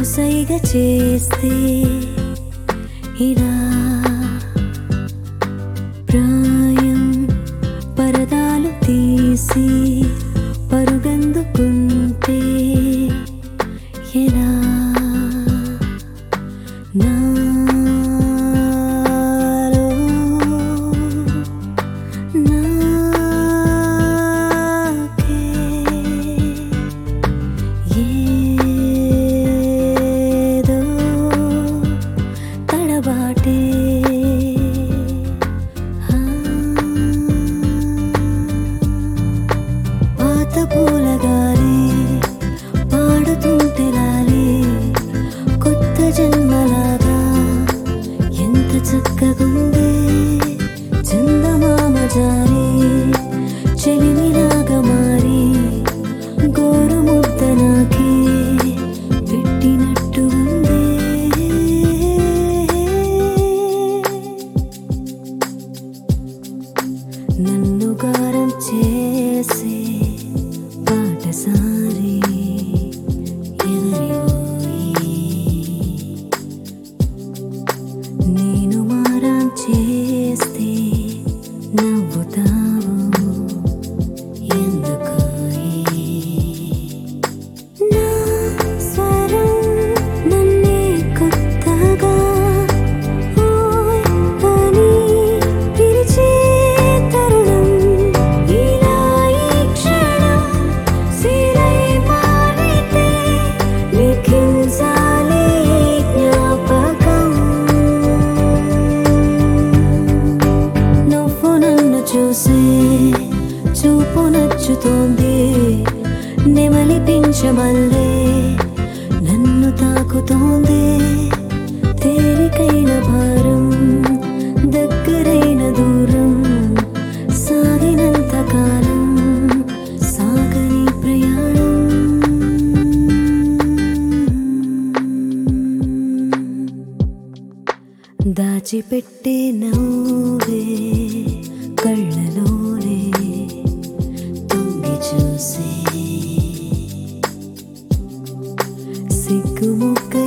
సైగ చేస్తే ఇలా ప్రాయం పరదాలు తీసి పరుగందుకుంటే ఎలా నాలో నాకే ఏదో తడబాటే ఆ. పాత పూల గాలి పాడుతుంటే లాలి కొత్త జన్మలాగా ఎంత చక్కగుందే చందమామ జారి చెలిమిలాగా మారి గోరు ముద్ద నాకే పెట్టినట్టు ఉందే నన్ను గారం చేసే పాటసారి ఎదరిపోయి నేను మారం చేస్తే నవ్వుతావు ఎందుకోయి నా స్వరం నన్నే కొత్తగా ఓయ్ అని పిలిచే తరుణం ఇలా ఈ క్షణం సిరై మారితే లిఖించాలి ఈ జ్ఞాపకం నువ్వు నన్ను చూసే చూపు నచ్చుతోంది నెమలిపించమల్లే నన్ను తాకుతోంది తేలికైన భారం దగ్గరైన దూరం సాగినంత కాలం సాగని ప్రయాణం దాచిపెట్టే నవ్వే కళ్ళలోనే తొంగి చూసే సిగ్గుముక్క